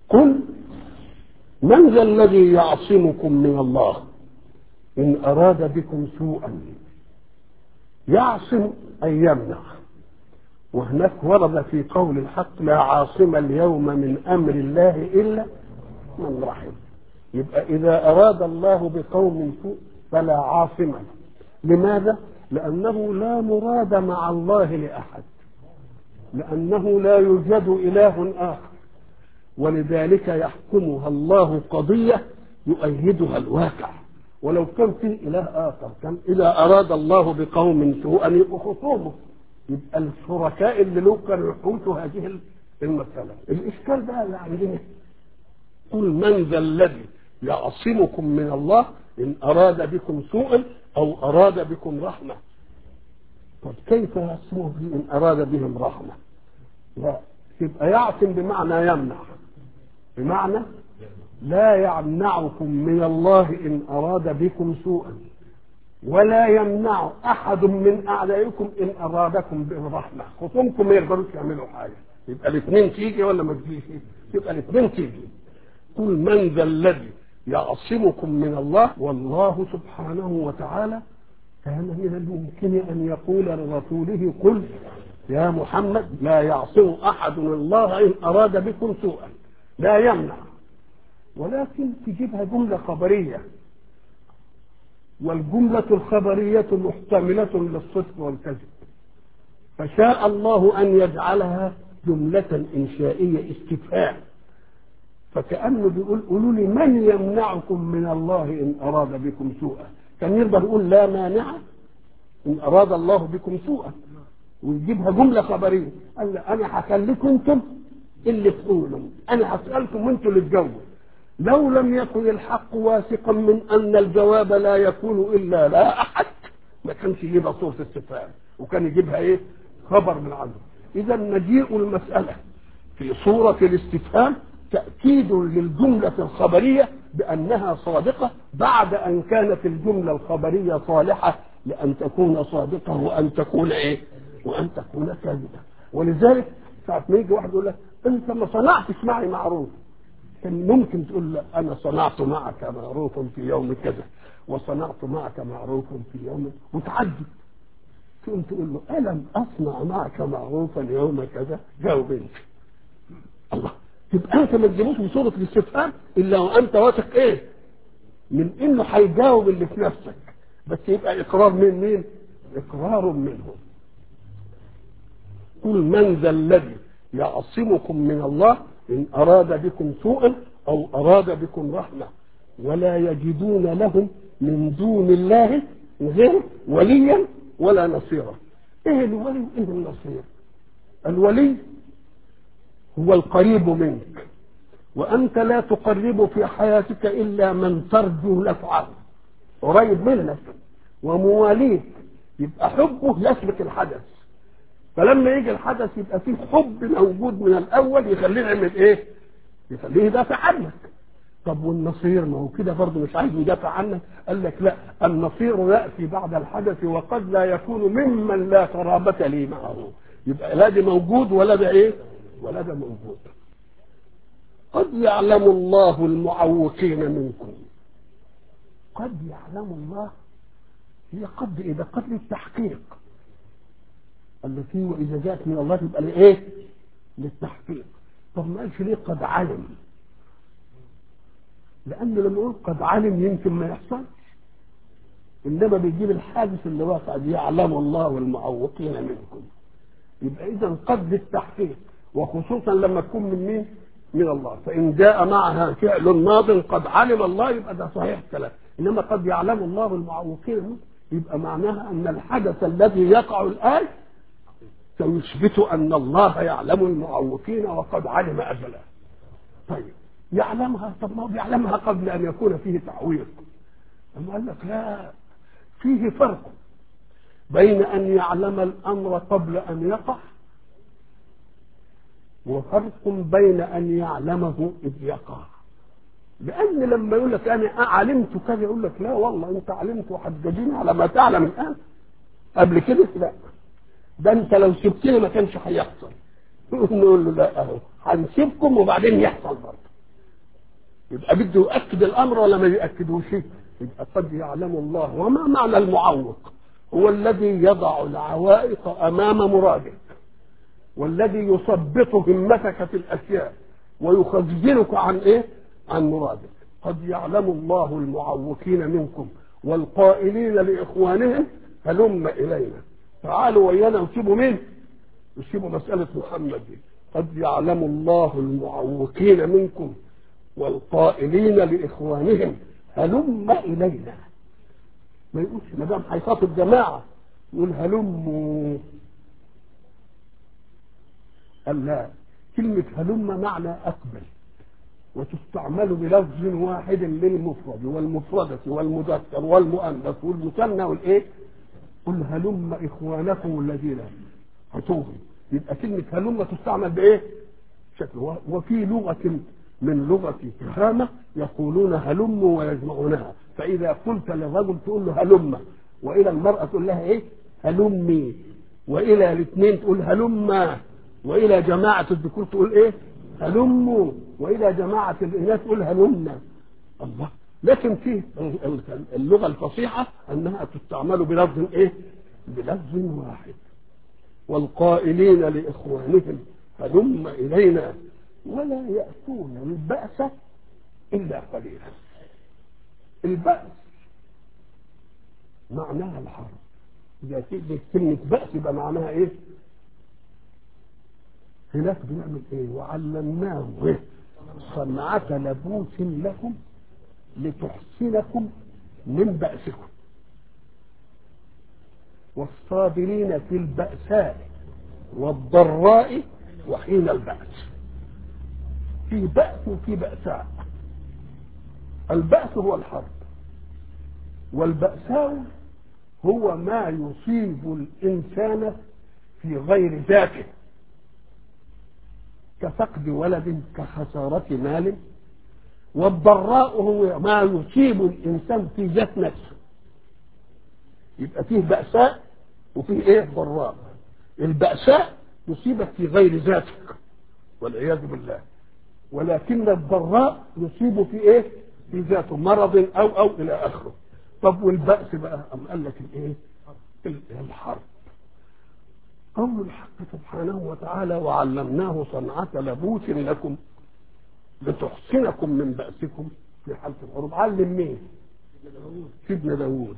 قل من ذا الذي يعصمكم من الله إن أراد بكم سوءا يعصم أي يمنع وهناك ورد في قول الحق لا عاصم اليوم من أمر الله إلا من رحم يبقى إذا أراد الله بقوم سوء فلا عاصم له لماذا؟ لأنه لا مراد مع الله لأحد لأنه لا يوجد إله آخر ولذلك يحكمها الله قضية يؤيدها الواقع ولو كان في إله آخر كان إذا أراد الله بقوم سوءا يبقوا خصومه يبقى الشركاء اللي له كانوا يحوشوا هذه المسألة الإشكال بقى اللي عندنا قل من ذا الذي يعصمكم من الله إن أراد بكم سوءا أو أراد بكم رحمة طب كيف يعصمه إن أراد بهم رحمة لا يبقى يعصم بمعنى يمنع بمعنى لا يمنعكم من الله إن أراد بكم سوءا ولا يمنع أحد من أعدائكم إن أرادكم بالرحمة خصومكم ما يقدروش يعملوا حاجة يبقى الاثنين تيجي ولا ما تجيش يبقى الاثنين تيجي قل من ذا الذي يعصمكم من الله والله سبحانه وتعالى كان من الممكن أن يقول لرسوله قل يا محمد لا يعصم أحد الله إن أراد بكم سوءا لا يمنع ولكن تجيبها جملة خبرية والجملة الخبرية محتملة للصدق والكذب فشاء الله أن يجعلها جملة إنشائية استفهام فكأنه بيقول قولوا لي من يمنعكم من الله إن أراد بكم سوءا كان يقدر يقول لا مانع إن أراد الله بكم سوءا ويجيبها جملة خبرية قال لا أنا هخليكم أنتم اللي تقولوا أنا هسألكم وأنتم اللي تجاوبوا لو لم يكن الحق واثقا من أن الجواب لا يكون إلا لا أحد ما كانش يجيبها صورة استفهام وكان يجيبها إيه خبر من عنده إذا مجيء المسألة في صورة الاستفهام تأكيد للجملة الخبرية بأنها صادقة بعد أن كانت الجملة الخبرية صالحة لأن تكون صادقة وأن تكون إيه؟ وأن تكون كاذبة ولذلك ساعة ما يجي واحد يقول لك أنت ما صنعتش معي معروف كان ممكن تقول له أنا صنعت معك معروفا في يوم كذا وصنعت معك معروفا في يوم وتعدي تقوم تقول له ألم أصنع معك معروفا يوم كذا جاوب أنت الله تبقى انت ما تجيبوش بصوره الاستفهام الا وانت واثق ايه؟ من انه هيجاوب اللي في نفسك بس يبقى اقرار من مين؟ اقرار منه قل من ذا الذي يعصمكم من الله ان اراد بكم سوءا او اراد بكم رحمه ولا يجدون لهم من دون الله غير وليا ولا نصيرا ايه الولي وايه النصير الولي هو القريب منك وأنت لا تقرب في حياتك إلا من ترجو نفعه قريب منك ومواليك يبقى حبه يسبق الحدث فلما يجي الحدث يبقى فيه حب موجود من الأول يخليه يعمل إيه؟ يخليه يدافع عنك طب والنصير ما هو كده برضه مش عايز يدافع عنك قال لك لا النصير يأتي بعد الحدث وقد لا يكون ممن لا قرابة لي معه يبقى لا ده موجود ولا ده ايه ولا ده موجود قد يعلم الله المعوقين منكم قد يعلم الله هي قد اذا قد للتحقيق التي واذا جاءت من الله تبقى لايه للتحقيق طب ما قالش ليه قد علم لانه لما يقول قد علم يمكن ما يحصلش انما بيجيب الحادث اللي واقع دي يعلم الله المعوقين منكم يبقى اذا قد للتحقيق وخصوصا لما تكون من مين؟ من الله فإن جاء معها فعل ماض قد علم الله يبقى ده صحيح الكلام إنما قد يعلم الله المعوقين يبقى معناها أن الحدث الذي يقع الآن سيثبت أن الله يعلم المعوقين وقد علم أجلا طيب يعلمها طب ما هو يعلمها قبل أن يكون فيه تعويض أما قال لك لا فيه فرق بين أن يعلم الأمر قبل أن يقع وفرق بين أن يعلمه إذ يقع لأن لما يقول لك أنا علمت كذا يقول لك لا والله أنت علمت وحججين على ما تعلم الآن قبل كده لا ده أنت لو سبتني ما كانش هيحصل نقول له لا أهو هنسيبكم وبعدين يحصل برضه يبقى بده يؤكد الامر ولا ما يؤكدوش يبقى قد يعلم الله وما معنى المعوق هو الذي يضع العوائق امام مرادك والذي يثبط همتك في الاشياء ويخزنك عن ايه عن مرادك قد يعلم الله المعوقين منكم والقائلين لاخوانهم هلم الينا تعالوا ويانا وسيبوا مين يسيبوا مساله محمد دي قد يعلم الله المعوقين منكم والقائلين لاخوانهم هلم الينا ما يقولش ما دام هيخاطب جماعه يقول هلموا قال لا كلمة هلم معنى أقبل وتستعمل بلفظ واحد للمفرد والمفردة والمذكر والمؤنث والمثنى والإيه؟ قل هلم إخوانكم الذين هتوهم يبقى كلمة هلم تستعمل بإيه؟ شكل وفي لغة من لغة تهامة يقولون هلم ويجمعونها فإذا قلت للرجل تقول له هلم وإلى المرأة تقول لها إيه؟ هلمي وإلى الاثنين تقول هلما والى جماعه الذكور تقول ايه هلموا والى جماعه الاناث تقول هلمنا الله لكن في اللغه الفصيحه انها تستعمل بلفظ ايه بلفظ واحد والقائلين لاخوانهم هلم الينا ولا ياتون الباس الا قليلا الباس معناها الحرب اذا تيجي كلمه باس يبقى معناها ايه هناك بنعمل ايه وعلمناه إيه؟ صنعة لبوس لكم لتحسنكم من بأسكم والصابرين في البأساء والضراء وحين البأس في بأس وفي بأساء البأس هو الحرب والبأساء هو ما يصيب الإنسان في غير ذاته كفقد ولد كخسارة مال والضراء هو ما يصيب الإنسان في ذات نفسه يبقى فيه بأساء وفيه إيه ضراء البأساء يصيبك في غير ذاتك والعياذ بالله ولكن الضراء يصيب في إيه في ذاته مرض أو أو إلى آخره طب والبأس بقى أم قال لك الإيه الحرب قول الحق سبحانه وتعالى وعلمناه صنعة لبوس لكم لتحسنكم من بأسكم في حالة الحروب علم مين؟ سيدنا داوود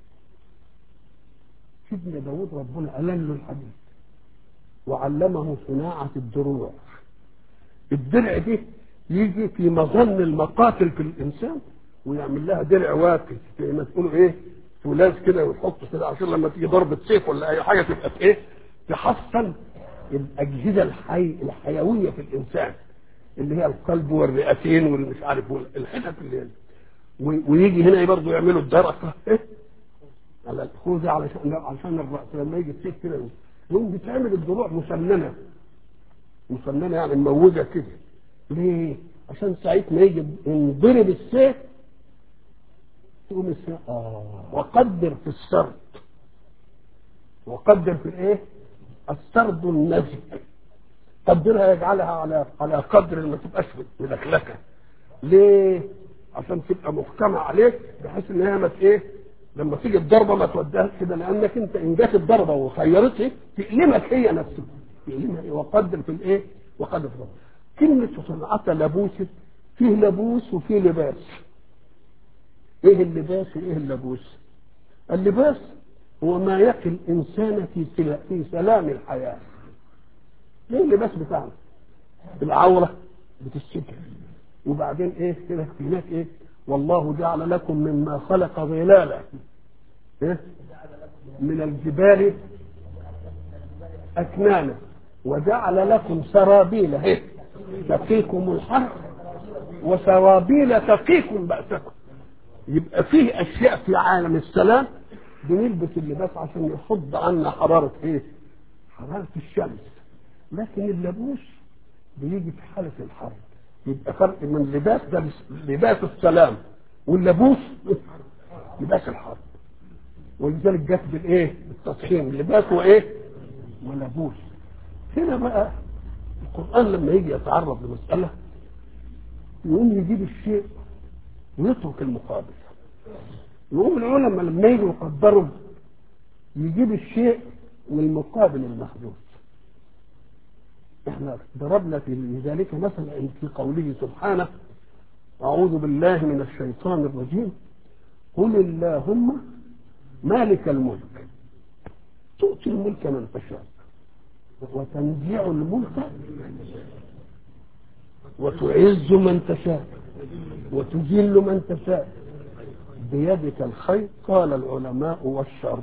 سيدنا داوود ربنا قال له الحديث وعلمه صناعة الدروع الدرع دي يجي في مظن المقاتل في الإنسان ويعمل لها درع واقي زي ما تقولوا ايه فولاذ كده ويحط كده عشان لما تيجي ضربة سيف ولا أي حاجة تبقى في ايه تحصن الأجهزة الحي الحيوية في الإنسان اللي هي القلب والرئتين والمش عارف الحتت اللي هي ويجي هنا برضه يعملوا الدرقة ايه على الخوذة علشان علشان الرأس لما يجي السيف كده يقوم بتعمل الضلوع مسننة مسننة يعني مموجة كده ليه؟ عشان ساعة ما يجي ينضرب السيف تقوم السيف اه وقدر في السرد وقدر في الايه؟ السرد النزك قدرها يجعلها على على قدر ما تبقاش ملكلكه ليه؟ عشان تبقى محكمه عليك بحيث ان هي ما ايه؟ لما تيجي الضربه ما توديهاش كده لانك انت ان جت الضربه وخيرتك تألمك هي نفسها تألمها إيه؟ وقدر في الايه؟ وقدر في الضربة. كلمه صنعة لبوس فيه لبوس وفيه لباس ايه اللباس وايه اللبوس؟ اللباس هو ما يقي الانسان في في سلام الحياه ليه اللباس بتاعنا العوره بتستر وبعدين ايه كده هناك ايه والله جعل لكم مما خلق ظلالا إيه؟ من الجبال أكنانا وجعل لكم سرابيل إيه؟ تقيكم الحر وسرابيل تقيكم بأسكم يبقى فيه أشياء في عالم السلام بنلبس اللباس عشان يصد عنا حرارة إيه؟ حرارة الشمس لكن اللبوس بيجي في حالة الحرب يبقى فرق من لباس ده لباس السلام واللبوس لباس الحرب ولذلك جت بالايه؟ بالتضخيم لباس وايه؟ ولبوس هنا بقى القرآن لما يجي يتعرض لمسألة يقوم يجيب الشيء ويترك المقابل يقوم العلماء لما يجوا يقدروا يجيب الشيء والمقابل المحدود احنا ضربنا في ذلك مثلا في قوله سبحانه أعوذ بالله من الشيطان الرجيم قل اللهم مالك الملك تؤتي الملك من تشاء وتنزع الملك وتعز من تشاء وتذل من تشاء بيدك الخير قال العلماء والشر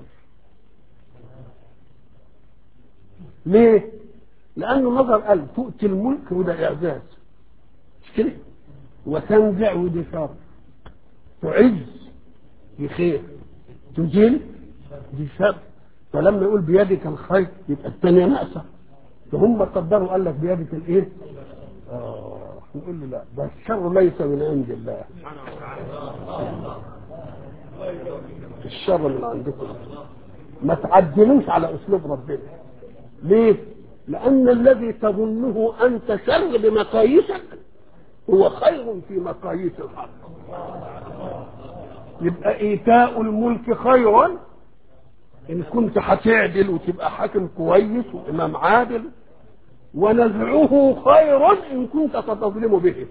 ليه لانه نظر قال تؤتي الملك وده اعزاز مش كده وتنزع ودي شر تعز دي خير تذل دي شر فلما يقول بيدك الخير يبقى الثانيه ناقصه فهم قدروا قال لك بيدك الايه اه نقول له لا ده الشر ليس من عند الله الشر من عندكم ما تعدلوش على اسلوب ربنا ليه لان الذي تظنه انت شر بمقاييسك هو خير في مقاييس الحق يبقى ايتاء الملك خيرا ان كنت هتعدل وتبقى حاكم كويس وامام عادل ونزعه خير ان كنت ستظلم به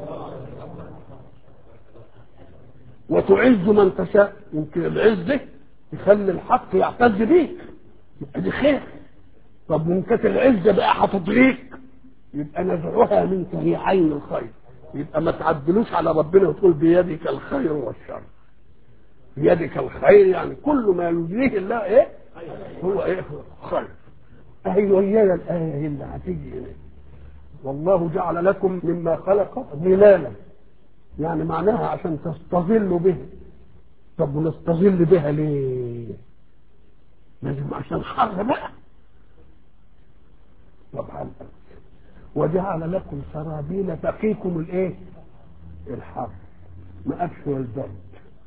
وتعز من تشاء يمكن العزة يخلي الحق يعتز بيك يبقى دي خير طب وان كانت العزة بقى هتضريك يبقى نزعها منك هي عين الخير يبقى ما تعدلوش على ربنا وتقول بيدك الخير والشر بيدك الخير يعني كل ما يجريه الله ايه هو ايه خير اهي ويانا الايه اللي هتيجي هنا والله جعل لكم مما خلق ظلالا يعني معناها عشان تستظلوا به طب ونستظل بها ليه لازم عشان حر بقى طبعا وجعل لكم سرابيل تقيكم الايه الحر ما قالش والبرد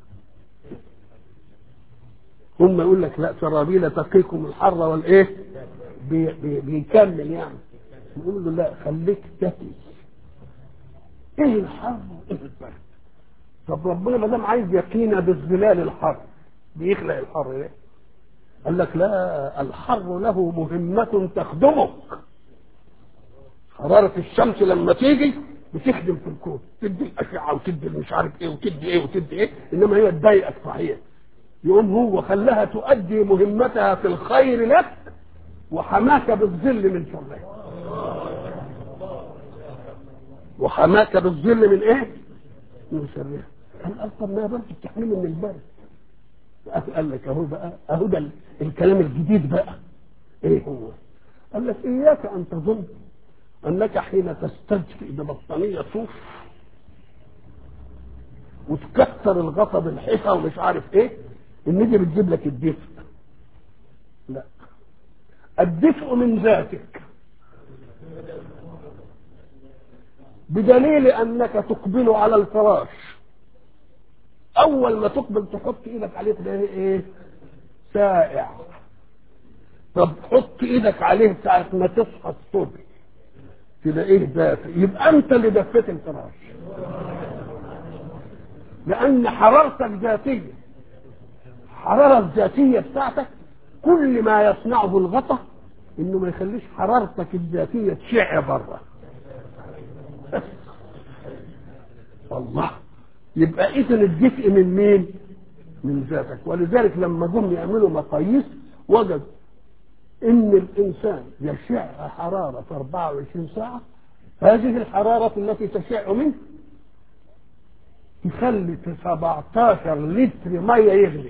هم يقول لك لا سرابيل تقيكم الحر والايه بي بي بيكمل يعني يقول له لا خليك تقي ايه الحر وايه البرد طب ربنا ما دام عايز يقينا بالظلال الحر بيخلق الحر ليه قال لك لا الحر له مهمة تخدمك حرارة الشمس لما تيجي بتخدم في الكون تدي الأشعة وتدي مش عارف ايه وتدي ايه وتدي ايه انما هي تضايقك صحيح يقوم هو خلاها تؤدي مهمتها في الخير لك وحماك بالظل من شرها وحماك بالظل من ايه من شرها قال طب ما يا برد بتحميني من البرد قال لك اهو بقى اهو ده الكلام الجديد بقى ايه هو قال لك اياك ان تظن انك حين تستجفئ ببطانيه صوف وتكسر الغطا بالحيطه ومش عارف ايه ان دي بتجيب لك الدفء لا الدفء من ذاتك بدليل انك تقبل على الفراش اول ما تقبل تحط ايدك عليه تلاقيه ايه سائع طب حط ايدك عليه ساعة ما تصحى الصبح تلاقيه دافئ يبقى انت اللي دفيت الفراش لان حرارتك ذاتيه الحرارة الذاتية بتاعتك كل ما يصنعه الغطا انه ما يخليش حرارتك الذاتية تشع بره الله يبقى اذا الدفء من مين من ذاتك ولذلك لما جم يعملوا مقاييس وجدوا ان الانسان يشع حرارة في 24 ساعة هذه الحرارة التي تشع منه تخلي 17 لتر مية يغلي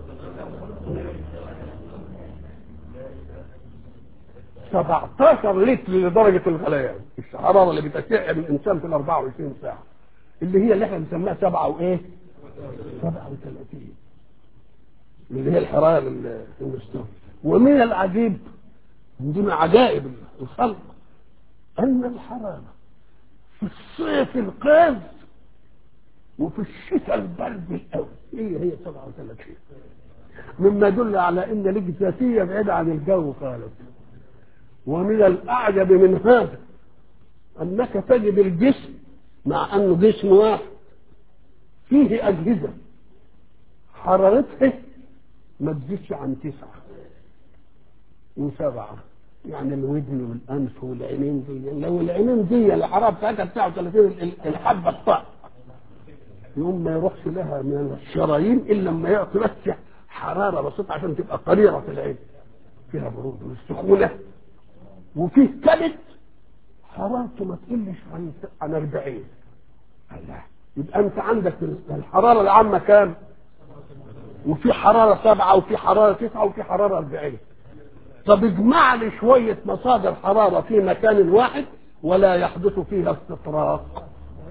سبعتاشر لتر لدرجة الغليان الحرارة اللي بتشع من الإنسان في ال 24 ساعة اللي هي اللي احنا بنسميها سبعة وإيه؟ سبعة وثلاثين اللي هي الحرارة المستوى ومن العجيب من ضمن عجائب الخلق أن الحرارة في الصيف القاذ وفي الشتاء البرد القوي هي هي 37 مما يدل على ان لك ذاتيه بعيده عن الجو خالص ومن الاعجب من هذا انك تجد الجسم مع انه جسم واحد فيه اجهزه حرارتها ما تزيدش عن تسعه وسبعه يعني الودن والانف والعينين دي لو العينين دي الحراره بتاعتها 39 الحبه الطاق يوم ما يروحش لها من الشرايين الا لما يعطي بس حراره بسيطه عشان تبقى قريره في العين فيها برود والسخونه وفيه كبد حرارته ما تقلش عن عن 40 الله يبقى انت عندك الحراره العامه كام؟ وفي حراره سبعه وفي حراره تسعه وفي حراره 40 طب اجمع لي شويه مصادر حراره في مكان واحد ولا يحدث فيها استطراق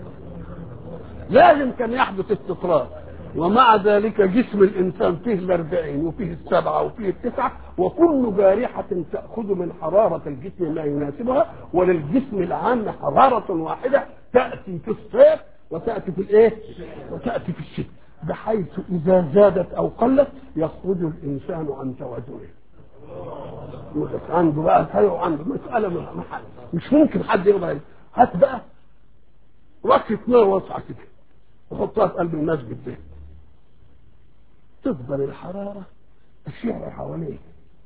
لازم كان يحدث استطراق ومع ذلك جسم الانسان فيه الاربعين وفيه السبعه وفيه التسعه وكل جارحه تاخذ من حراره الجسم ما يناسبها وللجسم العام حراره واحده تاتي في الصيف وتاتي في الايه؟ وتاتي في الشتاء بحيث اذا زادت او قلت يخرج الانسان عن توازنه. عنده بقى خير عنده مساله مش ممكن حد يقدر هات بقى ركبه نار واسعه كده وحطها في قلب المسجد ده تفضل الحرارة الشعر حواليه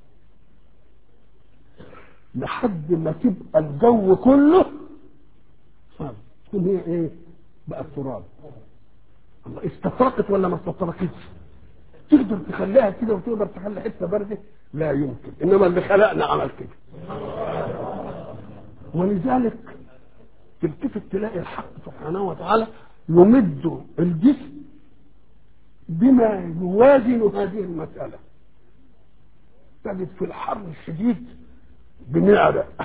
لحد ما تبقى الجو كله صار تكون هي ايه بقى التراب الله استطرقت ولا ما استطرقتش تقدر تخليها كده وتقدر تخلي حته بارده لا يمكن انما اللي خلقنا عمل كده ولذلك تلتفت تلاقي الحق سبحانه وتعالى يمد الجسم بما يوازن هذه المسألة تجد في الحر الشديد بنعرق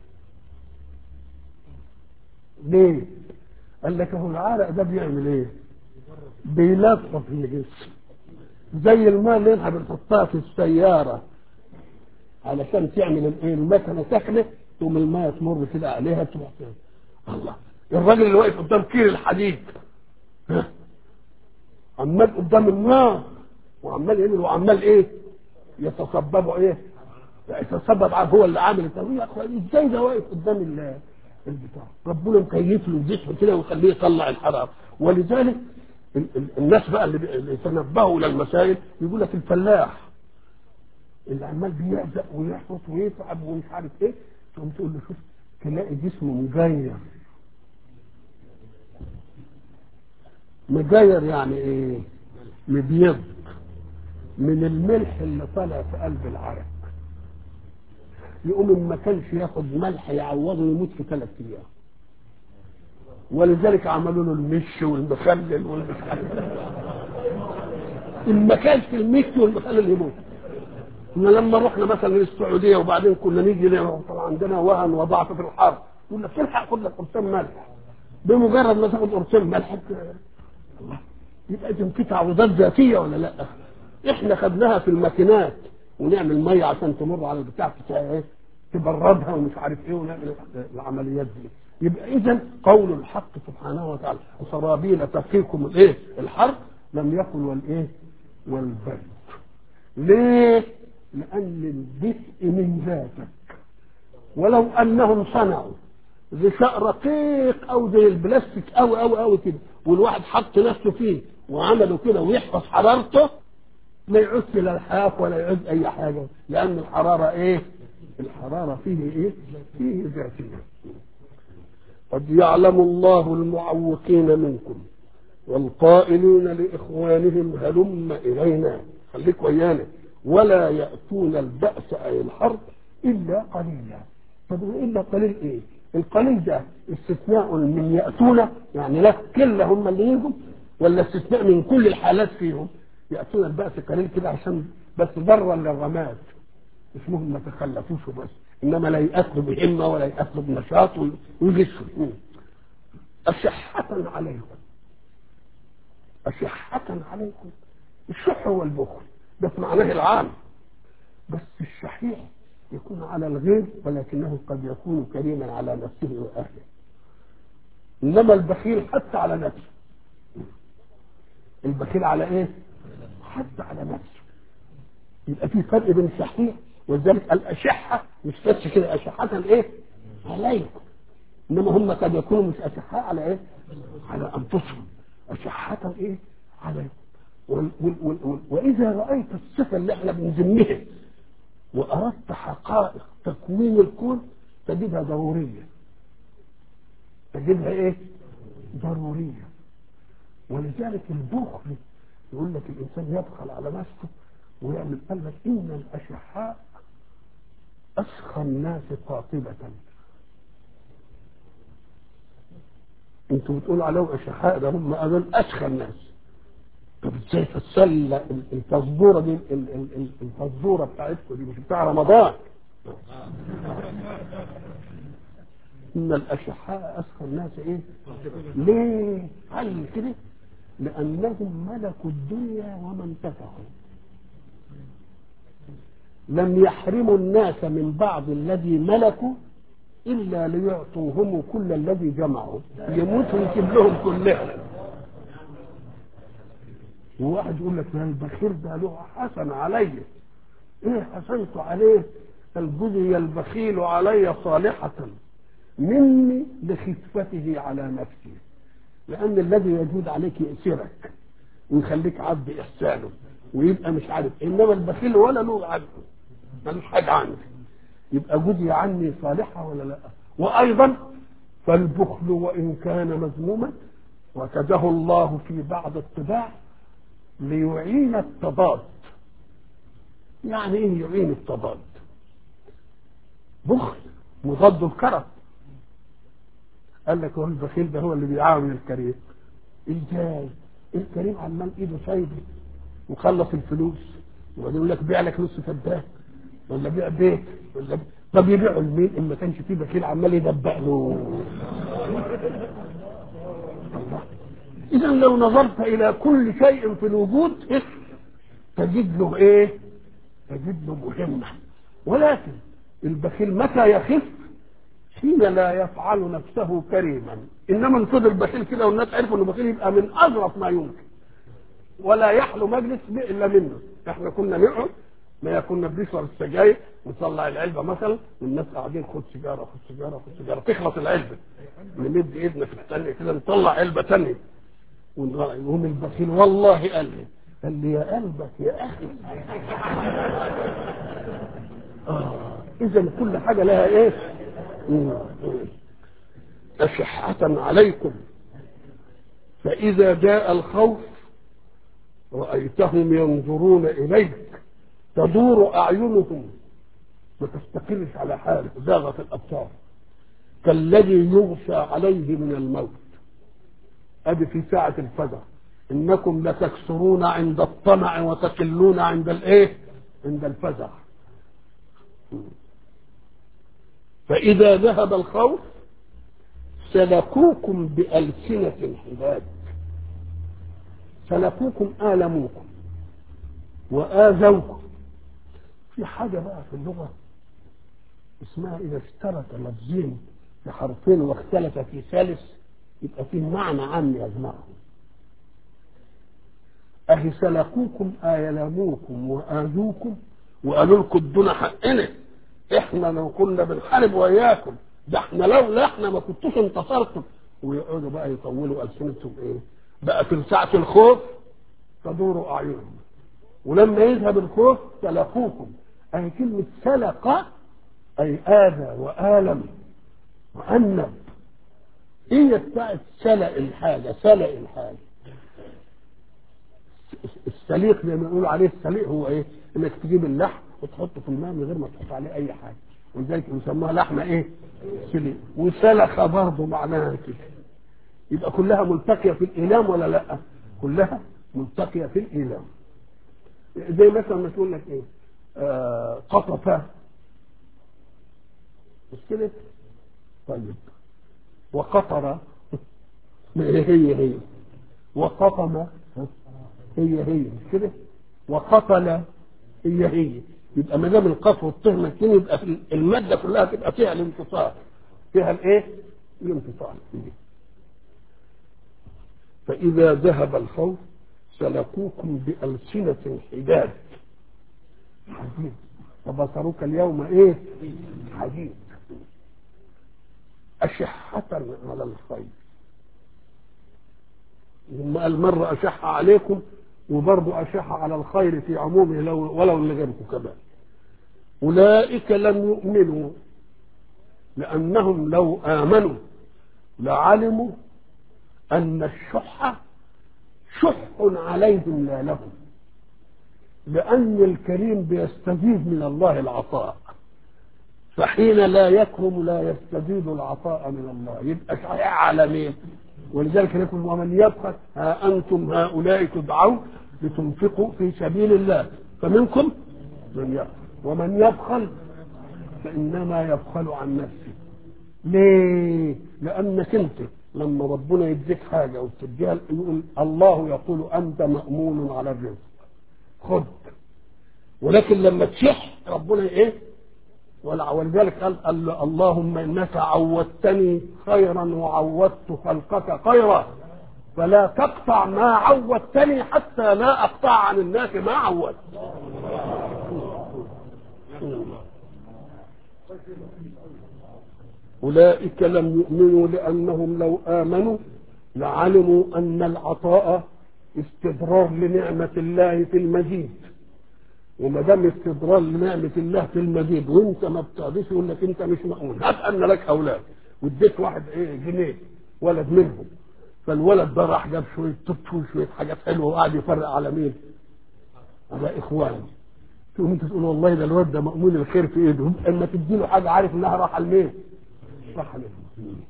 ليه؟ قال لك هو العرق ده بيعمل ايه؟ بيلطف الجسم زي الماء اللي احنا بنحطها في السيارة علشان تعمل الايه؟ المكنة سخنة تقوم الماء تمر كده عليها تروح الله الراجل اللي واقف قدام كير الحديد ها عمال قدام النار وعمال يعمل وعمال ايه يتصببوا ايه يتسبب هو اللي عامل التنويع ازاي ده واقف قدام البتاع ربنا مكيف له الجسم كده ويخليه يطلع الحراره ولذلك الناس بقى اللي يتنبهوا للمسائل يقول لك الفلاح اللي عمال بيعزق ويحفظ ويتعب ومش عارف ايه تقوم تقول له شوف تلاقي جسمه مجير مجير يعني ايه مبيض من الملح اللي طالع في قلب العرق يقوم ما كانش ياخد ملح يعوضه يموت في ثلاث ايام ولذلك عملوا له المش والمخلل والمش ان ما كانش في المش والمخلل يموت احنا لما رحنا مثلا للسعوديه وبعدين كنا نيجي طبعا عندنا وهن وضعف في الحرب يقول لك تلحق خد لك قرصين ملح بمجرد ما تاخد قرصين ملح يبقى دي في تعويضات ذاتيه ولا لا؟ احنا خدناها في الماكينات ونعمل ميه عشان تمر على البتاع بتاع ايه؟ تبردها ومش عارف ايه ونعمل العمليات دي. يبقى اذا قول الحق سبحانه وتعالى وسرابيل تقيكم الايه؟ الحر لم يكن والايه؟ والبرد. ليه؟ لان الدفء من ذاتك. ولو انهم صنعوا غشاء رقيق او زي البلاستيك او او او كده والواحد حط نفسه فيه وعمله كده ويحفظ حرارته ما يعوز لا الحاف ولا يعوز اي حاجه لان الحراره ايه؟ الحراره فيه ايه؟ فيه ذاتيه. قد يعلم الله المعوقين منكم والقائلين لاخوانهم هلم الينا خليك ويانا ولا ياتون الباس اي الحرب الا قليلا. طب الا قليل ايه؟ القليل ده استثناء من يأتون يعني لا كل هم اللي يجوا ولا استثناء من كل الحالات فيهم يأتون البأس قليل كده عشان بس ضرا للرماد اسمهم ما تخلفوش بس انما لا يأتوا بهمة ولا يأتوا بنشاط ويجسوا أشحة عليكم أشحة عليكم الشح هو البخل ده في معناه العام بس الشحيح يكون على الغير ولكنه قد يكون كريما على نفسه واهله انما البخيل حتى على نفسه البخيل على ايه حتى على نفسه يبقى في فرق بين الشحيح ولذلك الاشحه مش بس كده اشحه ايه عليكم انما هم قد يكونوا مش اشحاء على ايه على انفسهم اشحة ايه عليكم وال وال وال وال واذا رايت الصفه اللي احنا بنذمها واردت حقائق تكوين الكون تجدها ضروريه تجدها ايه ضروريه ولذلك البخل يقول لك الانسان يبخل على نفسه ويعمل قال لك ان الاشحاء اسخى الناس قاطبه انتوا بتقولوا عليهم اشحاء ده هم دول اشخى الناس طب ازاي تتسلى الفزوره دي الفزوره بتاعتكم دي مش بتاع رمضان ان الاشحاء اسخى الناس ايه ليه قال كده لانهم ملكوا الدنيا وما انتفعوا لم يحرموا الناس من بعض الذي ملكوا الا ليعطوهم كل الذي جمعوا يموتوا يجيب لهم كلهم وواحد يقول لك يا البخيل ده له حسن علي ايه حسنت عليه الجزي البخيل علي صالحة مني لخفته على نفسي لأن الذي يجود عليك يأسرك ويخليك عبد إحسانه ويبقى مش عارف إنما البخيل ولا له عبد ملوش حاجة عندي يبقى جزي عني صالحة ولا لا وأيضا فالبخل وإن كان مذموما وكده الله في بعض الطباع ليعين التضاد يعني ايه يعين التضاد بخل مضاد الكرم قال لك هو البخيل ده هو اللي بيعاون الكريم ازاي الكريم عمال ايده سايبه وخلص الفلوس وبعدين يقول لك بيع لك نص فدان ولا بيع بيت ولا بيع. طب يبيعوا لمين ان ما كانش فيه بخيل عمال يدبق له الله اذا لو نظرت الى كل شيء في الوجود إيه؟ تجد له ايه تجد له مهمه ولكن البخيل متى يخف حين لا يفعل نفسه كريما انما انفض البخيل كده والناس عرفوا انه بخيل يبقى من اظرف ما يمكن ولا يحلو مجلس الا منه احنا كنا نقعد ما كنا بنشرب السجاير ونطلع العلبه مثلا والناس قاعدين خد سيجاره خد سيجاره خد سيجاره تخلص العلبه نمد ايدنا في الثانيه كده نطلع علبه ثانيه ويقوم البخيل والله قال لي قال لي يا قلبك يا اخي آه. اذا كل حاجه لها ايه أشحة عليكم فإذا جاء الخوف رأيتهم ينظرون إليك تدور أعينهم ما تستقرش على حاله زاغت الأبصار كالذي يغشى عليه من الموت أدي في ساعة الفجر إنكم لتكسرون عند الطمع وتكلون عند الإيه؟ عند الفزع فإذا ذهب الخوف سلكوكم بألسنة حداد سلكوكم آلموكم وآذوكم في حاجة بقى في اللغة اسمها إذا اشترك لفظين في حرفين واختلف في ثالث يبقى في معنى عام يجمعهم أهي سلكوكم آيلموكم وآذوكم وقالوا لكم ادونا حقنا احنا لو كنا بنحارب وياكم ده احنا لولا احنا ما كنتوش انتصرتم ويقعدوا بقى يطولوا السنتهم ايه بقى في ساعة الخوف تدور اعينهم ولما يذهب الخوف سلقوكم اي كلمة سلق اي اذى والم وانب هي بتاعت سلق الحاجة سلق الحاجة السليق زي ما يقولوا عليه السليق هو ايه انك تجيب اللحم وتحطه في الماء من غير ما تحط عليه اي حاجه ولذلك بيسموها لحمه ايه سليق وسلخ برضه معناها كده يبقى كلها ملتقيه في الايلام ولا لا كلها ملتقيه في الايلام زي مثلا ما تقول لك ايه آه قطف مش كده طيب وقطر هي هي وقطم هي هي مش كده وقتل هي هي يبقى ما دام القاف والطه مكين يبقى في الماده كلها تبقى فيها الانتصار فيها الايه؟ الانتصار فاذا ذهب الخوف سلكوكم بألسنة حداد حديد فبصرك اليوم ايه؟ حديد أشحة على الخير ثم قال مرة أشح عليكم وبرضه أشح على الخير في عمومه لو ولو لغيركم كمان أولئك لم يؤمنوا لأنهم لو آمنوا لعلموا أن الشح شح عليهم لا لهم لأن الكريم بيستزيد من الله العطاء فحين لا يكرم لا يستزيد العطاء من الله يبقى شحيح على مين ولذلك يقول ومن يبخل ها أنتم هؤلاء تدعون لتنفقوا في سبيل الله فمنكم من يبخل ومن يبخل فإنما يبخل عن نفسه ليه؟ لأنك أنت لما ربنا يديك حاجة وتديها يقول الله يقول أنت مأمون على الرزق خد ولكن لما تشح ربنا إيه؟ ولذلك قال, قال اللهم إنك عودتني خيرا وعودت خلقك خيرا فلا تقطع ما عودتني حتى لا أقطع عن الناس ما عودت أولئك لم يؤمنوا لأنهم لو آمنوا لعلموا أن العطاء استدرار لنعمة الله في المزيد وما دام استدرار لنعمة الله في المزيد وانت ما بتعطيش يقول لك انت مش مأمون هات ان لك اولاد واديت واحد ايه جنيه ولد منهم فالولد ده راح جاب شويه طب وشويه حاجات حلوه وقعد يفرق على مين؟ على اخوانه تقوم انت تقول والله ده الواد ده مأمون الخير في ايدهم اما تدي له حاجه عارف انها راح لمين؟ راح لمين؟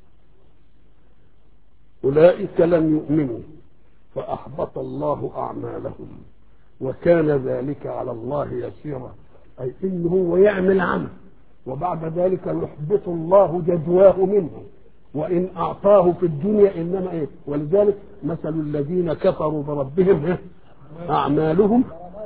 اولئك لم يؤمنوا فاحبط الله اعمالهم وكان ذلك على الله يسيرا أي إنه هو يعمل عمل وبعد ذلك يحبط الله جدواه منه وإن أعطاه في الدنيا إنما إيه ولذلك مثل الذين كفروا بربهم إيه؟ أعمالهم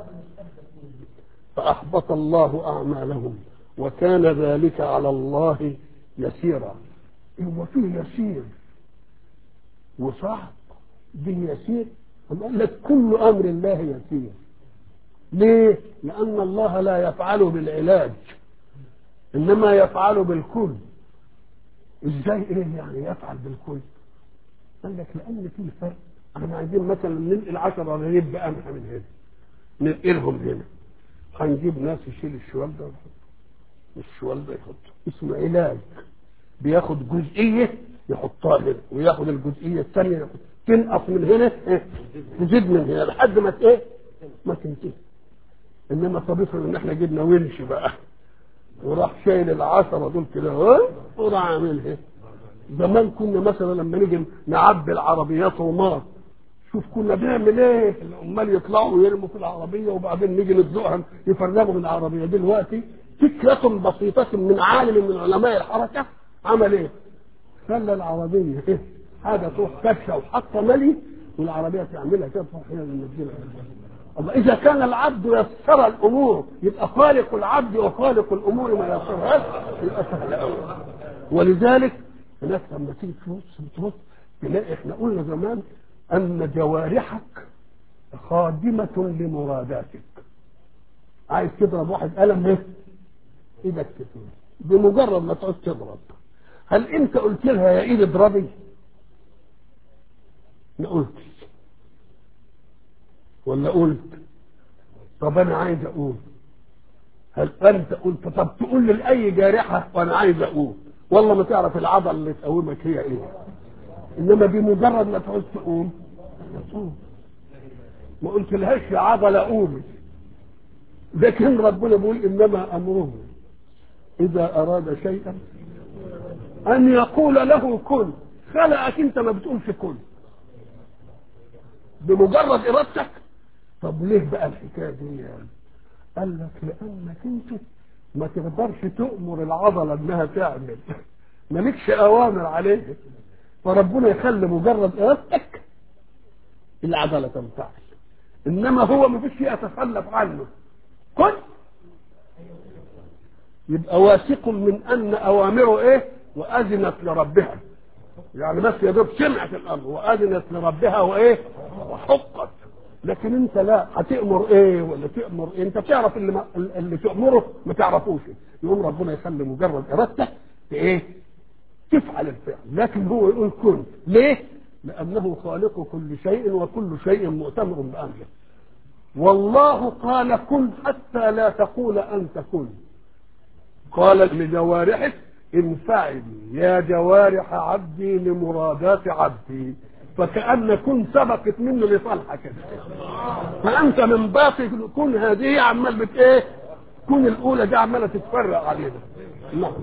فأحبط الله أعمالهم وكان ذلك على الله يسيرا هو فيه يسير وصعب به يسير قال لك كل أمر الله يسير ليه؟ لأن الله لا يفعله بالعلاج إنما يفعله بالكل إزاي إيه يعني يفعل بالكل؟ قال لك لأن في فرق احنا عايزين مثلا ننقل 10 رغيف بقمح من هنا ننقلهم هنا هنجيب ناس يشيل الشوال ده الشوال ده يحطه اسمه علاج بياخد جزئية يحطها هنا وياخد الجزئية الثانية يحط تنقص من هنا إيه؟ تزيد من هنا لحد ما ايه ما تنتهي انما طب افرض ان احنا جبنا ونش بقى وراح شايل العشرة دول كده ها وراح عاملها زمان كنا مثلا لما نيجي نعبي العربيات رماد شوف كنا بنعمل ايه العمال يطلعوا ويرموا في العربيه وبعدين نيجي نزقها يفرغوا من العربيه دلوقتي فكره بسيطه من عالم من علماء الحركه عمل ايه؟ خلى العربيه ايه؟ حاجه تروح كشه وحاطه ملي والعربيه تعملها كده تروح هنا ننزلها الله اذا كان العبد يسر الامور يبقى خالق العبد وخالق الامور ما يسرهاش يبقى سهل قوي ولذلك هناك لما تيجي تبص تبص تلاقي احنا قلنا زمان ان جوارحك خادمة لمراداتك عايز تضرب واحد قلم ايه ايدك تتنين بمجرد ما تعوز تضرب هل انت قلت لها يا ايد اضربي ما قلتش ولا قلت طب انا عايز اقول هل انت قلت طب تقول لي لاي جارحه وانا عايز اقول والله ما تعرف العضله اللي تقومك هي ايه انما بمجرد ما تعوز تقوم تقوم ما قلت لهاش يا عضله قومي لكن ربنا بيقول انما امره اذا اراد شيئا ان يقول له كن خلقك انت ما بتقولش كن بمجرد ارادتك طب ليه بقى الحكايه دي يعني؟ قال لك لانك انت ما تقدرش تؤمر العضله انها تعمل مالكش اوامر عليها فربنا يخلي مجرد ارادتك العضله تنفعل انما هو ما فيش يتخلف عنه كن يبقى واثق من ان اوامره ايه واذنت لربها يعني بس يا دوب سمعت الامر واذنت لربها وايه وحقت لكن انت لا هتامر ايه ولا تامر إيه؟ انت تعرف اللي, ما اللي تامره ما تعرفوش يقوم ربنا يخلي مجرد ارادتك ايه تفعل الفعل لكن هو يقول كن ليه لأنه خالق كل شيء وكل شيء مؤتمر بأمره والله قال كن حتى لا تقول أنت كن قال لجوارحك انفعلي يا جوارح عبدي لمرادات عبدي فكأن كن سبقت منه لصالحك كده فأنت من باطل كن هذه عمال بت ايه كن الأولى دي عمالة تتفرق علينا نعم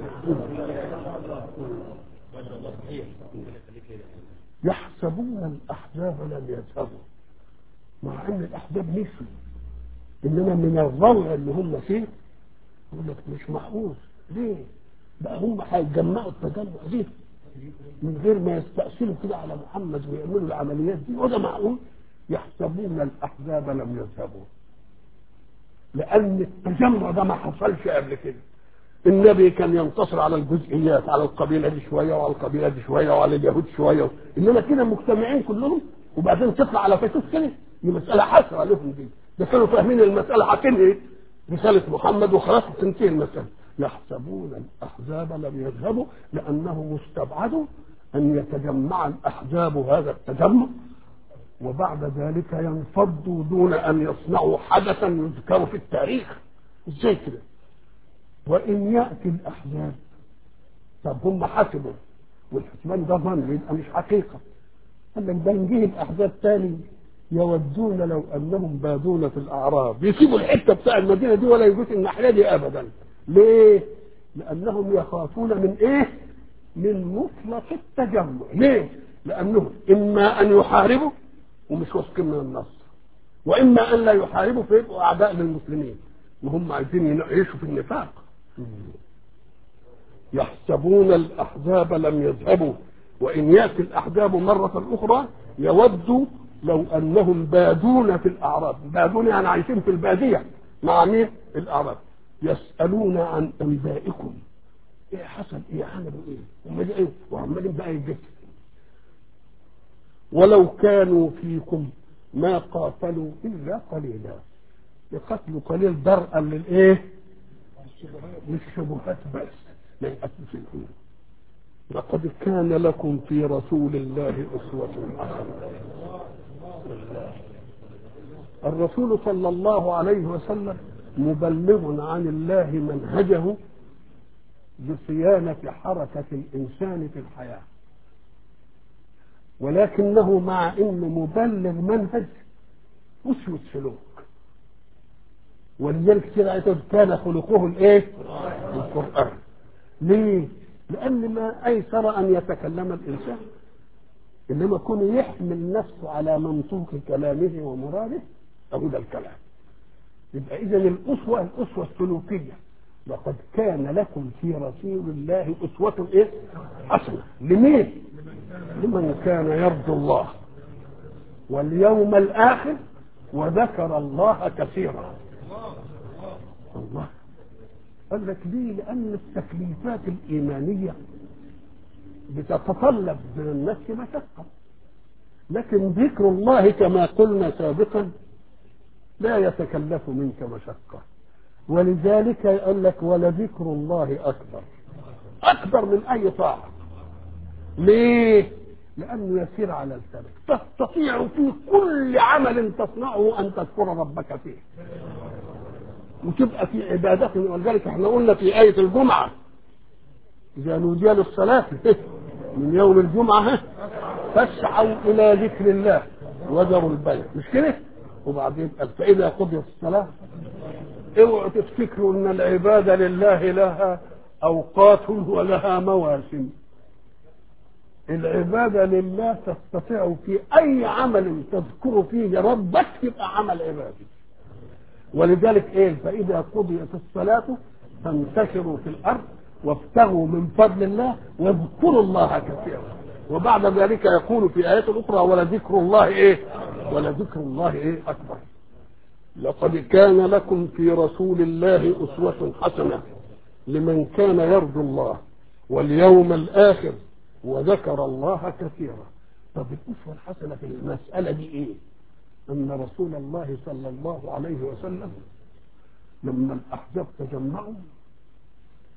يحسبون الأحزاب لم يذهبوا مع أن الأحزاب نسوا إنما من الروع اللي هم فيه يقول لك مش محفوظ ليه؟ بقى هم هيتجمعوا التجمع دي من غير ما يستأصلوا كده على محمد ويعملوا العمليات دي وده معقول يحسبون الأحزاب لم يذهبوا لأن التجمع ده ما حصلش قبل كده النبي كان ينتصر على الجزئيات على القبيلة دي شوية وعلى القبيلة دي شوية وعلى اليهود شوية إنما كده مجتمعين كلهم وبعدين تطلع على فاتوس كده دي مسألة حسرة لهم دي ده كانوا فاهمين المسألة هتنهي رسالة محمد وخلاص تنتهي المسألة يحسبون الأحزاب لم يذهبوا لأنهم استبعدوا أن يتجمع الأحزاب هذا التجمع وبعد ذلك ينفضوا دون أن يصنعوا حدثا يذكر في التاريخ ازاي كده وإن يأتي الأحزاب طب هم حسبوا والحسبان ده ظن يبقى مش حقيقة قال لك ده نجيه الأحزاب تاني يودون لو أنهم بادون في الأعراب يسيبوا الحتة بتاع المدينة دي ولا يجوز الناحية دي أبدا ليه؟ لأنهم يخافون من إيه؟ من مطلق التجمع ليه؟ لأنهم إما أن يحاربوا ومش واثقين من النصر وإما أن لا يحاربوا فيبقوا أعداء للمسلمين وهم عايزين يعيشوا في النفاق يحسبون الأحزاب لم يذهبوا وإن يأتي الأحزاب مرة أخرى يودوا لو أنهم بادون في الأعراب بادون يعني عايشين في البادية مع مين؟ الأعراب يسألون عن أنبائكم إيه حصل إيه عملوا إيه هم إيه وعمالين بقى يجسد ولو كانوا فيكم ما قاتلوا إلا قليلا يقتلوا قليل درءا للإيه للشبهات بس ما يقتلوش الحين لقد كان لكم في رسول الله أسوة حسنة الرسول صلى الله عليه وسلم مبلغ عن الله منهجه بصيانة حركة الإنسان في الحياة ولكنه مع انه مبلغ منهج اسوة سلوك ولذلك كده كان خلقه الايه؟ القرآن ليه؟ لأن ما أيسر أن يتكلم الإنسان إنما يكون يحمل نفسه على منطوق كلامه ومراده أهو ده الكلام يبقى إذا الأسوة الأسوة السلوكية لقد كان لكم في رسول الله أسوة إيه؟ حسنة لمين؟ لمن كان يرجو الله واليوم الآخر وذكر الله كثيرا الله قال لك ليه لأن التكليفات الإيمانية بتتطلب من النفس مشقة لكن ذكر الله كما قلنا سابقا لا يتكلف منك مشقة ولذلك يقول لك ولذكر الله أكبر أكبر من أي طاعة ليه؟ لأنه يسير على لسانك تستطيع في كل عمل تصنعه أن تذكر ربك فيه وتبقى في عبادة ولذلك احنا قلنا في آية الجمعة إذا نودي للصلاة من يوم الجمعة فاسعوا إلى ذكر الله وذروا البيع مش كده؟ وبعدين قال فإذا قضيت الصلاة اوعوا تفتكروا ان العبادة لله لها اوقات ولها مواسم العبادة لله تستطيع في اي عمل تذكر فيه ربك يبقى عمل عبادي ولذلك ايه فاذا قضيت الصلاة فانتشروا في الارض وابتغوا من فضل الله واذكروا الله كثيرا وبعد ذلك يقول في آيات أخرى ولذكر الله إيه ولذكر الله إيه أكبر لقد كان لكم في رسول الله أسوة حسنة لمن كان يرجو الله واليوم الآخر وذكر الله كثيرا طب الأسوة الحسنة في المسألة دي إيه أن رسول الله صلى الله عليه وسلم لما الأحزاب تجمعوا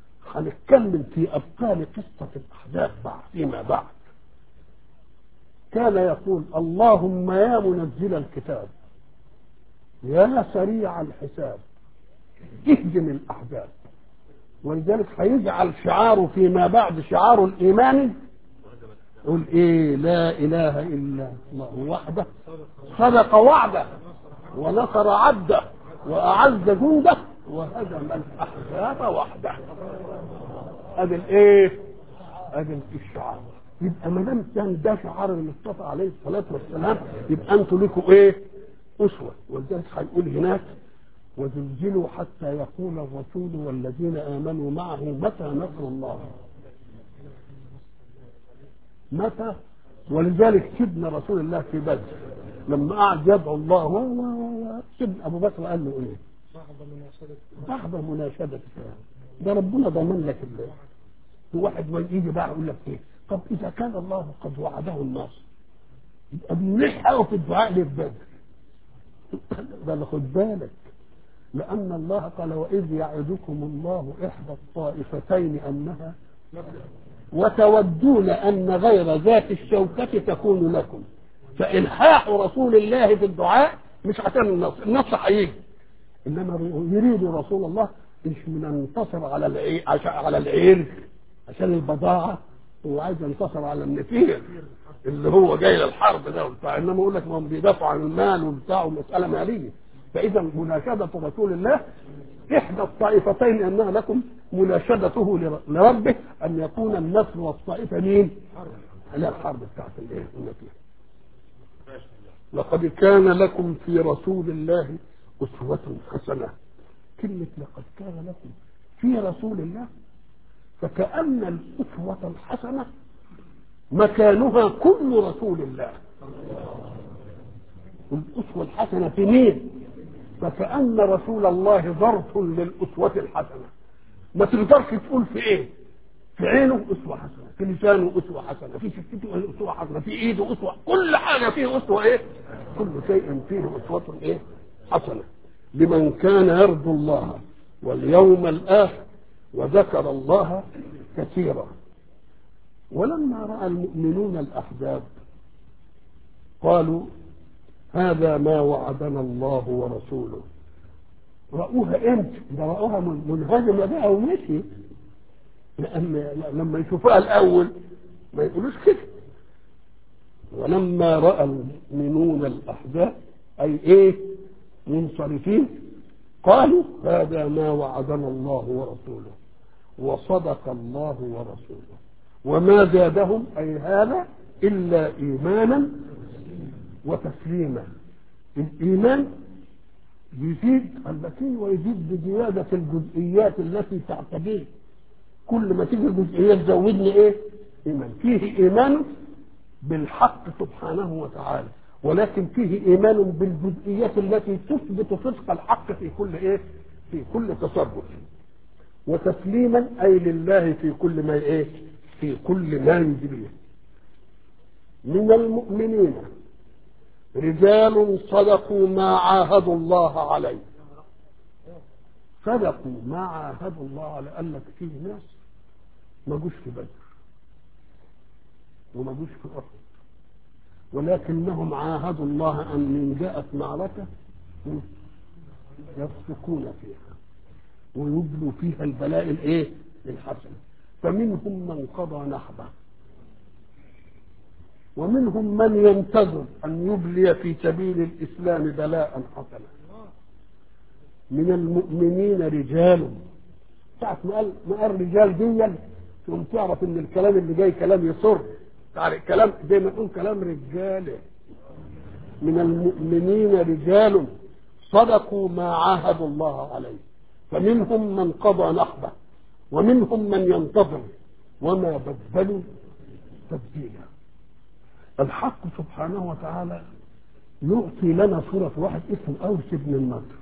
هنتكلم في أبطال قصة الأحزاب بعد فيما بعد كان يقول اللهم يا منزل الكتاب يا سريع الحساب اهدم الأحزاب ولذلك هيجعل شعاره فيما بعد شعاره الإيماني يقول إيه لا إله إلا الله وحده صدق وعده ونصر عبده وأعز جنده وهزم الأحزاب وحده ادي الايه ادي الشعار يبقى ما دام كان ده شعار المصطفى عليه الصلاه والسلام يبقى انتوا لكم ايه اسوه ولذلك هيقول هناك وزلزلوا حتى يقول الرسول والذين امنوا معه متى نصر الله متى ولذلك سيدنا رسول الله في بدر لما قعد يدعو الله و و و سيدنا ابو بكر قال له ايه؟ بعد مناشدة ده ربنا ضمن لك الله واحد يجي بقى يقول لك ايه طب اذا كان الله قد وعده النصر يبقى بنلح قوي في الدعاء ليه في بدر ده خد بالك لان الله قال واذ يعدكم الله احدى الطائفتين انها وتودون ان غير ذات الشوكة تكون لكم فالحاح رسول الله في الدعاء مش عشان النصر النصر هيجي انما يريد رسول الله مش من ينتصر على العير على العير عشان البضاعه هو عايز ينتصر على النفير اللي هو جاي للحرب ده وبتاع انما يقول لك ما هم بيدافعوا عن المال وبتاع ومساله ماليه فاذا مناشده رسول الله احدى الطائفتين انها لكم مناشدته لربه ان يكون النصر والطائفه مين؟ لا الحرب بتاعت الايه؟ النفير لقد كان لكم في رسول الله أسوة حسنة كلمة لقد كان لكم في رسول الله فكأن الأسوة الحسنة مكانها كل رسول الله الأسوة الحسنة في مين؟ فكأن رسول الله ظرف للأسوة الحسنة ما تقدرش تقول في إيه؟ في عينه أسوة حسنة في لسانه أسوة حسنة في شفتته أسوة حسنة في إيده أسوة كل حاجة فيه أسوة إيه؟ كل شيء فيه أسوة إيه؟ حسنة لمن كان يرجو الله واليوم الآخر وذكر الله كثيرا ولما رأى المؤمنون الأحزاب قالوا هذا ما وعدنا الله ورسوله رأوها امتى؟ ده رأوها منهزمة بقى ومشي لأن لما يشوفوها الأول ما يقولوش كده ولما رأى المؤمنون الأحزاب أي إيه؟ منصرفين قالوا هذا ما وعدنا الله ورسوله وصدق الله ورسوله وما زادهم أي هذا إلا إيمانا وتسليما الإيمان يزيد البكي ويزيد بزيادة الجزئيات التي تعتبيه كل ما تيجي جزئيات زودني ايه ايمان فيه ايمان بالحق سبحانه وتعالى ولكن فيه ايمان بالجزئيات التي تثبت صدق الحق في كل ايه في كل تصرف وتسليما اي لله في كل ما ايه في كل ما يجريه من المؤمنين رجال صدقوا ما عاهدوا الله عليه صدقوا ما عاهدوا الله عليه قال لك فيه ناس ما جوش في بدر وما جوش في احد ولكنهم عاهدوا الله ان من جاءت معركه يفسقون فيها ويبلوا فيها البلاء الايه الحسن فمنهم من قضى نحبه ومنهم من ينتظر ان يبلي في سبيل الاسلام بلاء حسنا من المؤمنين رجال ساعة ما قال ما قال رجال ديا تقوم تعرف ان الكلام اللي جاي كلام يصر تعرف كلام زي ما نقول كلام رجاله من المؤمنين رجال صدقوا ما عاهدوا الله عليه فمنهم من قضى نحبه ومنهم من ينتظر وما بدلوا تبديلا الحق سبحانه وتعالى يعطي لنا صورة واحد اسمه أوس بن النضر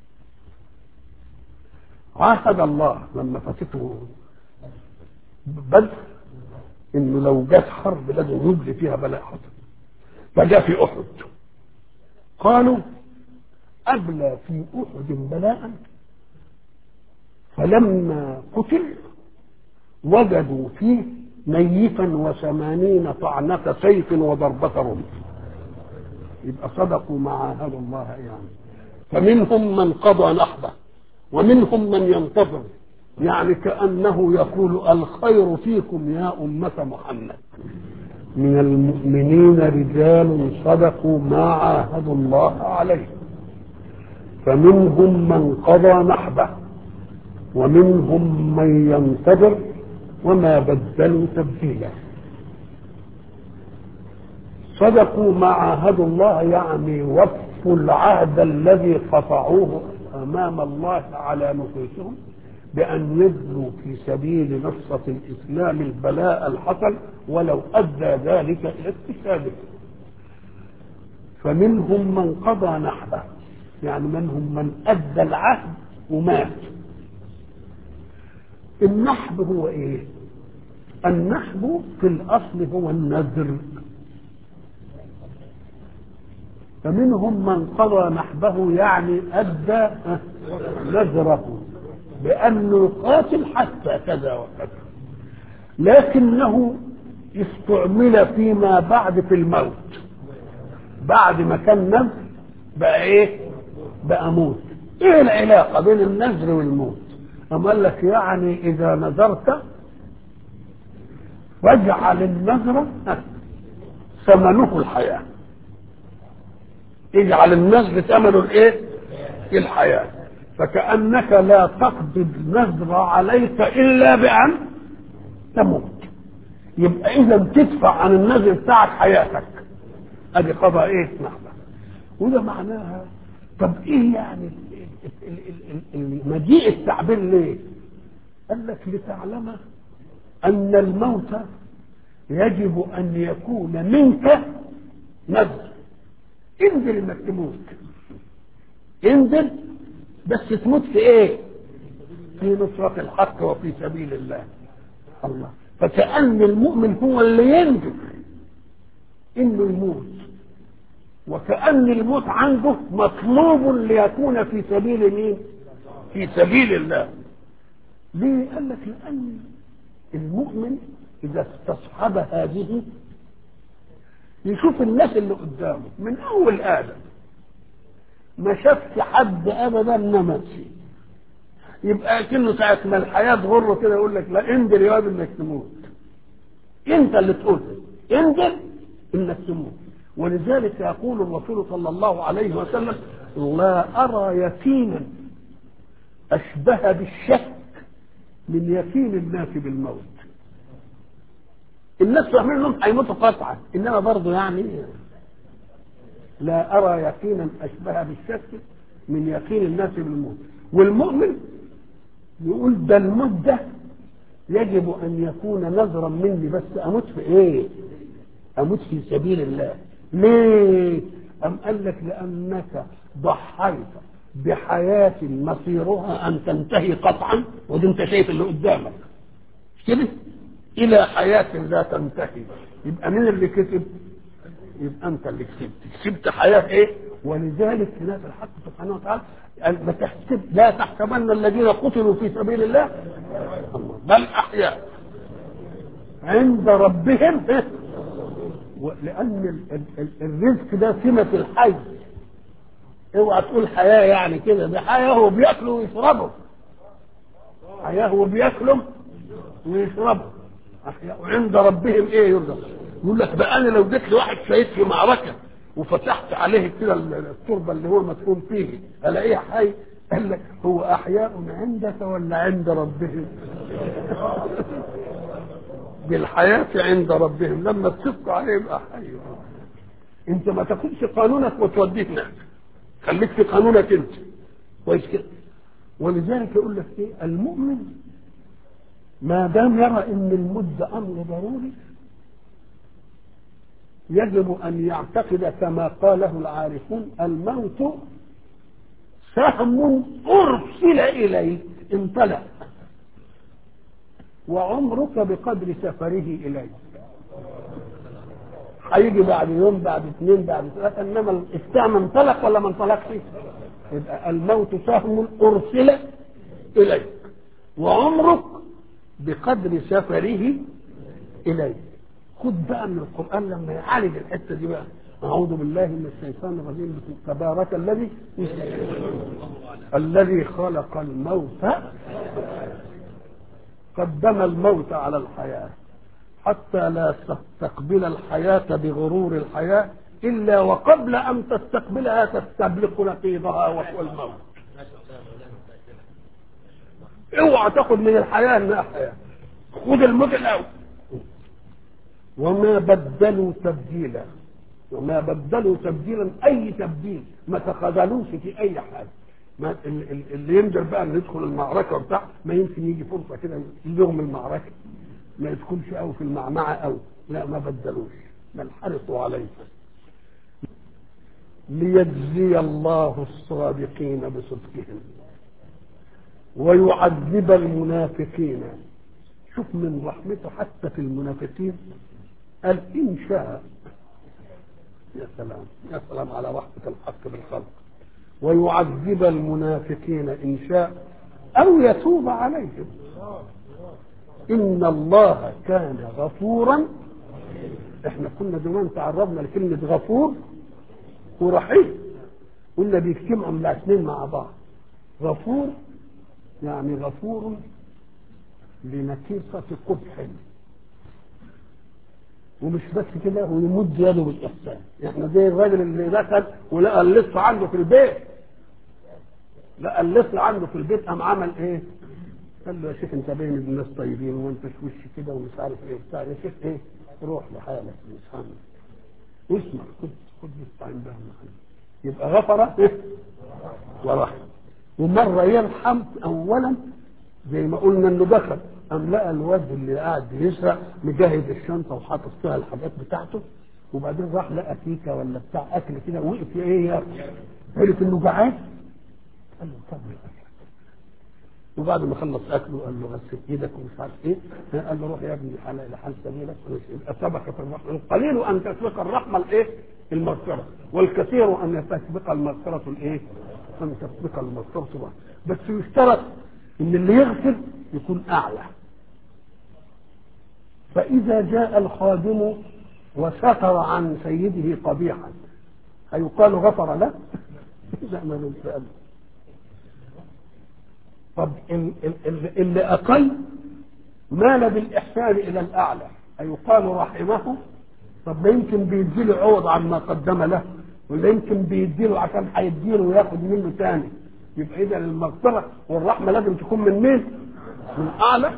عاهد الله لما فاتته بدر انه لو جت حرب لازم يبلي فيها بلاء حصل فجاء في احد قالوا ابلى في احد بلاء فلما قتل وجدوا فيه نيفا وثمانين طعنة سيف وضربة رمح يبقى صدقوا ما عاهدوا الله يعني فمنهم من قضى نحبه ومنهم من ينتظر يعني كأنه يقول الخير فيكم يا أمة محمد من المؤمنين رجال صدقوا ما عاهدوا الله عليه فمنهم من قضى نحبه ومنهم من ينتظر وما بدلوا تبديلا صدقوا ما عاهدوا الله يعني وفوا العهد الذي قطعوه امام الله على نفوسهم بان يبذلوا في سبيل نصره الاسلام البلاء الحصل ولو ادى ذلك الى اكتسابه فمنهم من قضى نحبه يعني منهم من ادى العهد ومات النحب هو ايه النحب في الاصل هو النذر فمنهم من قضى نحبه يعني ادى نذره بانه يقاتل حتى كذا وكذا لكنه استعمل فيما بعد في الموت بعد ما كان نذر بقى ايه بقى موت ايه العلاقه بين النذر والموت أم قال لك يعني إذا نذرت واجعل النذر ثمنه الحياة اجعل النذر ثمنه الايه؟ الحياة فكأنك لا تقضي النذر عليك إلا بأن تموت يبقى إذا تدفع عن النذر بتاعك حياتك أدي قضى إيه؟ نحبة وده معناها طب إيه يعني مجيء التعبير ليه؟ قال لك لتعلم أن الموت يجب أن يكون منك نذر انزل انك تموت انزل بس تموت في ايه؟ في نصرة الحق وفي سبيل الله الله فكأن المؤمن هو اللي ينزل انه يموت وكأن الموت عنده مطلوب ليكون في سبيل مين؟ في سبيل الله. ليه؟ قال لك لأن المؤمن إذا استصحب هذه يشوف الناس اللي قدامه من أول آدم ما شافش حد أبدا نمت يبقى كأنه ساعة ما الحياة تغره كده يقول لك لا انزل يا واد انك تموت. أنت اللي تقول انزل انك تموت. ولذلك يقول الرسول صلى الله عليه وسلم لا أرى يقينا أشبه بالشك من يقين الناس بالموت الناس فاهمين انهم هيموتوا قطعا انما برضه يعني لا ارى يقينا اشبه بالشك من يقين الناس بالموت والمؤمن يقول ده الموت ده يجب ان يكون نذرا مني بس اموت في ايه؟ اموت في سبيل الله ليه؟ أم قال لك لأنك ضحيت بحياة مصيرها أن تنتهي قطعا ودي أنت شايف اللي قدامك كده إلى حياة لا تنتهي يبقى مين اللي كسب؟ يبقى أنت اللي كسبت كسبت حياة إيه؟ ولذلك هناك الحق سبحانه وتعالى قال ما تحسب لا تحسبن الذين قتلوا في سبيل الله بل أحياء عند ربهم لان الرزق ده سمه الحي اوعى تقول حياه يعني كده ده حياه هو بياكلوا ويشربوا حياه هو بياكلوا ويشربوا وعند ربهم ايه يرزق يقول لك بقى انا لو جيت لواحد شهيد في معركه وفتحت عليه كده التربه اللي هو مدفون فيه الاقيه حي قال لك هو احياء عندك ولا عند ربهم بالحياة عند ربهم لما تشق عليه يبقى حي انت ما تاخدش قانونك وتوديه هناك خليك في قانونك انت كويس كده ولذلك يقول لك ايه المؤمن ما دام يرى ان المد امر ضروري يجب ان يعتقد كما قاله العارفون الموت سهم ارسل اليك انطلق وعمرك بقدر سفره اليه هيجي بعد يوم بعد اثنين بعد ثلاثة انما السهم انطلق ولا ما انطلقش يبقى الموت سهم ارسل اليك وعمرك بقدر سفره اليه خد بقى من القران لما يعالج الحته دي بقى اعوذ بالله من الشيطان الرجيم تبارك الذي الذي خلق الموت قدم الموت على الحياه حتى لا تستقبل الحياه بغرور الحياه الا وقبل ان تستقبلها تستبلق نقيضها وهو الموت اوعى تاخد من الحياه انها حياه خد الموت الاول وما بدلوا تبديلا وما بدلوا تبديلا اي تبديل ما تخاذلوش في اي حاجه ما اللي يندر بقى اللي يدخل المعركه وبتاع ما يمكن يجي فرصه كده يلغم المعركه ما يدخلش قوي في المعمعه قوي لا ما بدلوش بل حرصوا عليه ليجزي الله الصادقين بصدقهم ويعذب المنافقين شوف من رحمته حتى في المنافقين قال إن شاء يا سلام يا سلام على رحمة الحق بالخلق ويعذب المنافقين إن شاء أو يتوب عليهم إن الله كان غفورا احنا كنا زمان تعرضنا لكلمة غفور ورحيم قلنا بيجتمعوا الاثنين مع بعض غفور يعني غفور لنكيسة قبح ومش بس كده ويمد يده بالإحسان احنا زي الراجل اللي دخل ولقى اللص عنده في البيت لقى اللص عنده في البيت قام عمل ايه؟ قال له يا شيخ انت باين الناس طيبين وانت وش كده ومش عارف ايه بتاع يا شيخ ايه؟ روح لحالك مش عامل واسمع خد خد استعين بها معانا يبقى غفر إيه؟ ورحم ومره يرحم اولا زي ما قلنا انه دخل قام لقى الواد اللي قاعد بيسرق مجهز الشنطه وحاطط فيها الحاجات بتاعته وبعدين راح لقى كيكه ولا بتاع اكل كده وقف ايه يا عرف انه جعان قال له طب اكلك وبعد ما خلص اكله قال له غسل ايدك ومش عارف ايه قال له روح يا ابني حلال لحال سبيلك يبقى سبقت الرحمه القليل ان تسبق الرحمه الايه؟ المغفره والكثير ان تسبق المغفره الايه؟ ان تسبق المغفره الرحمه بس يشترط ان اللي يغفر يكون اعلى فاذا جاء الخادم وستر عن سيده قبيحا هيقال غفر له لا ما نسأل طب اللي اقل مال بالاحسان الى الاعلى هيقال رحمه طب ما يمكن بيديله عوض عما قدم له ولا يمكن بيديله عشان هيديله وياخد منه تاني يبقى اذا المغفره والرحمه لازم تكون من مين؟ من اعلى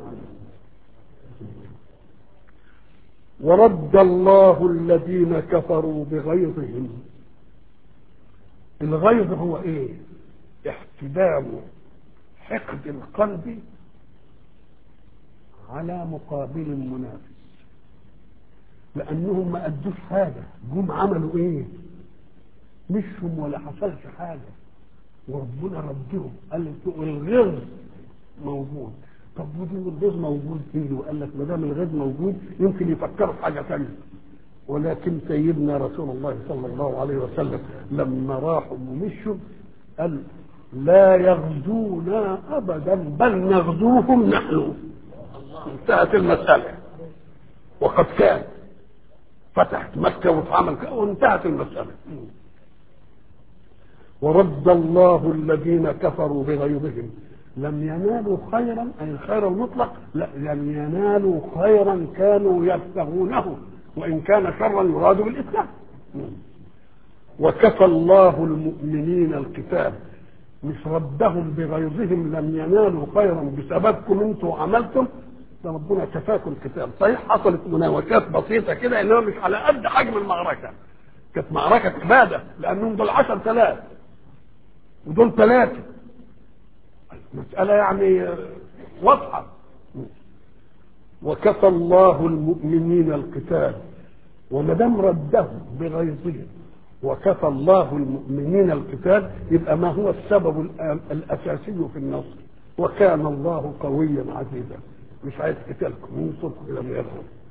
ورد الله الذين كفروا بغيظهم الغيظ هو ايه؟ احتدام حقد القلب على مقابل المنافس لانهم ما ادوش حاجه جم عملوا ايه؟ مشهم ولا حصلش حاجه وربنا ردهم قال الغيظ موجود طب ودي الغيظ موجود فيه وقال لك ما دام الغيظ موجود يمكن يفكروا في حاجه ثانيه ولكن سيدنا رسول الله صلى الله عليه وسلم لما راحوا ومشوا قال لا يغزونا ابدا بل نغزوهم نحن انتهت المساله وقد كان فتحت مكه واتعمل وانتهت المساله ورد الله الذين كفروا بغيظهم لم ينالوا خيرا اي الخير المطلق لا لم ينالوا خيرا كانوا يبتغونه وان كان شرا يراد بالاسلام وكفى الله المؤمنين القتال مش ردهم بغيظهم لم ينالوا خيرا بسببكم انتم عملتم ده ربنا كفاكم القتال صحيح حصلت مناوشات بسيطه كده انما مش على قد حجم المعركه كانت معركه عباده لانهم دول 10000 ودول ثلاثه مسألة يعني واضحة وكفى الله المؤمنين القتال وما دام ردهم بغيظهم وكفى الله المؤمنين القتال يبقى ما هو السبب الأساسي في النصر وكان الله قويا عزيزا مش عايز قتالكم ينصركم إلى ما يرغب